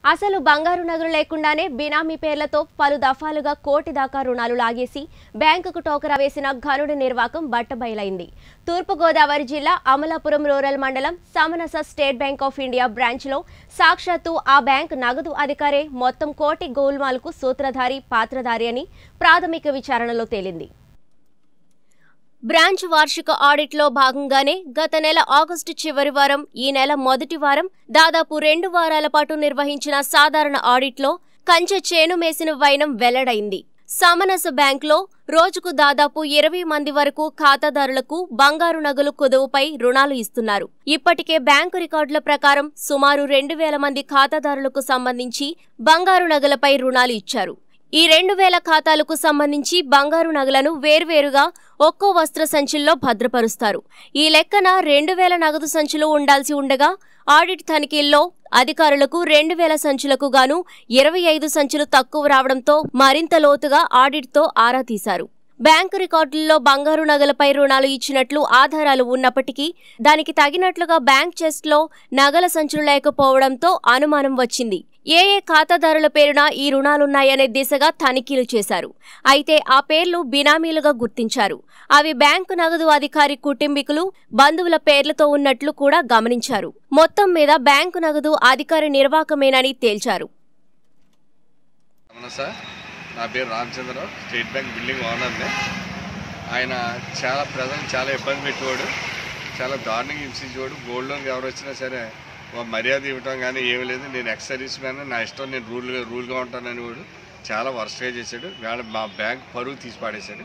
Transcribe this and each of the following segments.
అసలు బంగారు నగలు లేకుండానే బినామీ పేర్లతో పలు దఫాలుగా కోటి దాకా రుణాలు లాగేసి బ్యాంకుకు టోకరా వేసిన ఘనుడి నిర్వాకం బట్టబయలైంది తూర్పుగోదావరి జిల్లా అమలాపురం రూరల్ మండలం Samanasa State Bank of India బ్రాంచ్లో సాక్షాత్తు ఆ బ్యాంక్ నగదు అధికారే మొత్తం కోటి గోల్మాల్కు సూత్రధారి పాత్రధారి అని ప్రాథమిక విచారణలో తేలింది బ్రాంచ్ వార్షిక ఆడిట్లో భాగంగానే గత నెల ఆగస్టు చివరి వారం ఈ నెల మొదటి వారం దాదాపు రెండు వారాల పాటు నిర్వహించిన సాధారణ ఆడిట్లో కంచె చేను మేసిన వైనం వెల్లడైంది సమనస బ్యాంక్లో రోజుకు దాదాపు ఇరవై మంది వరకు ఖాతాదారులకు బంగారు నగలు కుదువుపై రుణాలు ఇస్తున్నారు ఇప్పటికే బ్యాంకు రికార్డుల ప్రకారం సుమారు రెండు వేల మంది ఖాతాదారులకు సంబంధించి బంగారు నగలపై రుణాలు ఇచ్చారు ఈ రెండు వేల ఖాతాలకు సంబంధించి బంగారు నగలను వేర్వేరుగా ఒక్కో వస్త్ర సంచుల్లో భద్రపరుస్తారు ఈ లెక్కన రెండు వేల నగదు సంచులు ఉండాల్సి ఉండగా ఆడిట్ తనిఖీల్లో అధికారులకు రెండు వేల సంచులకు గాను ఇరవై ఐదు సంచులు తక్కువ రావడంతో మరింత లోతుగా ఆడిట్తో ఆరా తీశారు బ్యాంకు రికార్డుల్లో బంగారు నగలపై రుణాలు ఇచ్చినట్లు ఆధారాలు ఉన్నప్పటికీ దానికి తగినట్లుగా బ్యాంక్ చెస్ట్లో నగల సంచులు లేకపోవడంతో అనుమానం వచ్చింది ఏ ఏ ఖాతాదారుల పేరున ఈ రుణాలున్నాయనే దిశగా తనిఖీలు చేశారు అయితే ఆ పేర్లు బినామీలుగా గుర్తించారు అవి బ్యాంకు నగదు అధికారి కుటుంబీకులు బంధువుల పేర్లతో ఉన్నట్లు కూడా గమనించారు మొత్తం మీద బ్యాంకు నగదు అధికారి నిర్వాకమేనని తేల్చారు అవునా సార్ నా పేరు రామచంద్రరావు స్టేట్ బ్యాంక్ బిల్డింగ్ ఓనర్ని ఆయన చాలా ప్రజలు చాలా ఇబ్బంది పెట్టేవాడు చాలా దారుణంగా హింసించేవాడు గోల్డ్ లోన్కి ఎవరు వచ్చినా సరే ఓ మర్యాద ఇవ్వటం కానీ ఏమీ లేదు నేను ఎక్స్ సర్వీస్ మ్యాన్ నా ఇష్టం నేను రూల్గా రూల్గా ఉంటానని వాడు చాలా వర్స్ట్గా చేశాడు వేళ మా బ్యాంక్ పరువు తీసి పాడేశాడు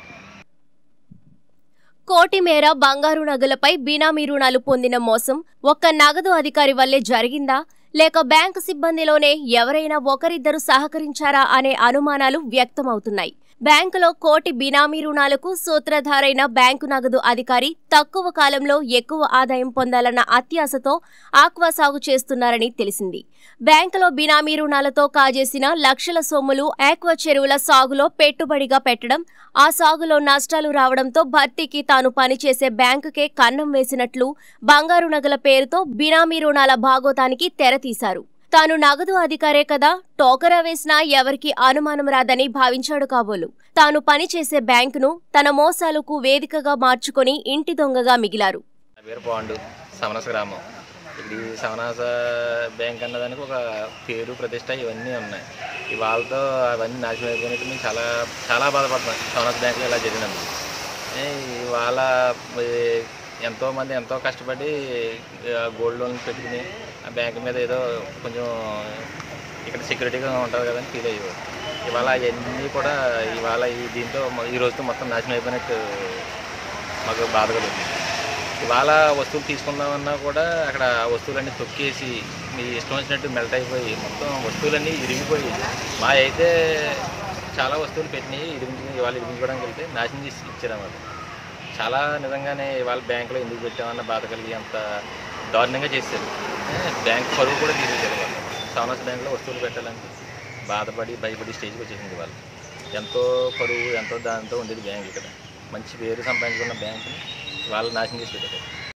కోటి మేర బంగారు నగలపై బినామీ రుణాలు పొందిన మోసం ఒక్క నగదు అధికారి వల్లే జరిగిందా లేక బ్యాంకు సిబ్బందిలోనే ఎవరైనా ఒకరిద్దరు సహకరించారా అనే అనుమానాలు వ్యక్తమవుతున్నాయి బ్యాంకులో కోటి బినామీ రుణాలకు సూత్రధారైన బ్యాంకు నగదు అధికారి తక్కువ కాలంలో ఎక్కువ ఆదాయం పొందాలన్న అత్యాశతో ఆక్వా సాగు చేస్తున్నారని తెలిసింది బ్యాంకులో బినామీ రుణాలతో కాజేసిన లక్షల సొమ్ములు ఆక్వా చెరువుల సాగులో పెట్టుబడిగా పెట్టడం ఆ సాగులో నష్టాలు రావడంతో భర్తీకి తాను పనిచేసే బ్యాంకుకే కన్నం వేసినట్లు బంగారు నగల పేరుతో బినామీ రుణాల భాగోతానికి తెరతీశారు తాను నగదు అధికారే కదా టోకరా వేసినా ఎవరికి అనుమానం రాదని భావించాడు కాబోలు తాను పనిచేసే బ్యాంకును తన మోసాలకు వేదికగా మార్చుకొని ఇంటి దొంగగా మిగిలారు నా పేరు పాండు సమనస గ్రామం ఇక్కడ ఈ సమనాస బ్యాంక్ అన్నదానికి ఒక పేరు ప్రతిష్ట ఇవన్నీ ఉన్నాయి ఇవాళతో అవన్నీ నాశనం అయిపోయినట్టు మేము చాలా చాలా బాధపడుతున్నాం సమనాస బ్యాంకులో ఇలా జరిగినందుకు ఏ, ఇవాళ ఏ, ఎంతోమంది ఎంతో కష్టపడి ఆ, గోల్డ్ లోన్ పెట్టుకుని ఆ బ్యాంక్ మీద ఏదో కొంచెం ఇక్కడ సెక్యూరిటీగా ఉంటుంది కదని ఫీల్ అయ్యేవారు ఇవాళ అవన్నీ కూడా ఇవాళ ఈ దీంతో మొ- ఈ రోజుతో మొత్తం నాశనం అయిపోయినట్టు మాకు బాధ కలుగుతుంది ఇవాళ వస్తువులు తీసుకుందామన్నా కూడా అక్కడ వస్తువులన్నీ తొక్కేసి మీ ఇష్టం వచ్చినట్టు మెల్ట్ అయిపోయి మొత్తం వస్తువులన్నీ ఇరిగిపోయి మా అయితే చాలా వస్తువులు పెట్టినాయి ఇరిగించి ఇవాళ ఇరిగించుకోవడానికి వెళ్తే నాశనం చేసి ఇచ్చారన్నమాట చాలా నిజంగానే ఇవాళ బ్యాంకులో ఎందుకు పెట్టామన్న బాధ కలిగి అంత దారుణంగా చేశారు ఏ, బ్యాంక్ పరువు కూడా తీసేశారు వాళ్ళు సవనస్ బ్యాంకులో వస్తువులు పెట్టాలంటే బాధపడి భయపడి స్టేజ్కి వచ్చేసింది వాళ్ళు ఎంతో పరువు ఎంతో దాంతో ఉండేది బ్యాంక్ ఇక్కడ మంచి పేరు సంపాదించుకున్న బ్యాంకుని వాళ్ళు నాశనం చేసి పెట్టారు